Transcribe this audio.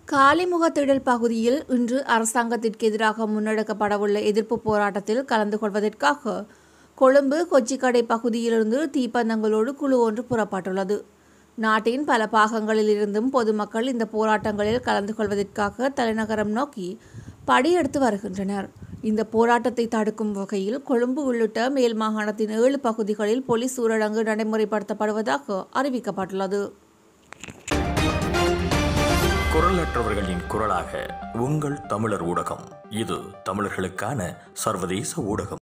காலிமுகத்திடல் பகுதியில் இன்று அரசாங்கத்திற்கு எதிராக முன்னெடுக்கப்படவுள்ள எதிர்ப்பு போராட்டத்தில் கலந்து கொள்வதற்காக கொழும்பு கொச்சிக்கடை பகுதியிலிருந்து தீப்பந்தங்களோடு குழு ஒன்று புறப்பட்டுள்ளது நாட்டின் பல பாகங்களில் இருந்தும் பொதுமக்கள் இந்த போராட்டங்களில் கலந்து கொள்வதற்காக தலைநகரம் நோக்கி படியெடுத்து வருகின்றனர் இந்த போராட்டத்தை தடுக்கும் வகையில் கொழும்பு உள்ளிட்ட மேல் மாகாணத்தின் ஏழு பகுதிகளில் போலீஸ் ஊரடங்கு நடைமுறைப்படுத்தப்படுவதாக அறிவிக்கப்பட்டுள்ளது குரலற்றவர்களின் குரலாக உங்கள் தமிழர் ஊடகம் இது தமிழர்களுக்கான சர்வதேச ஊடகம்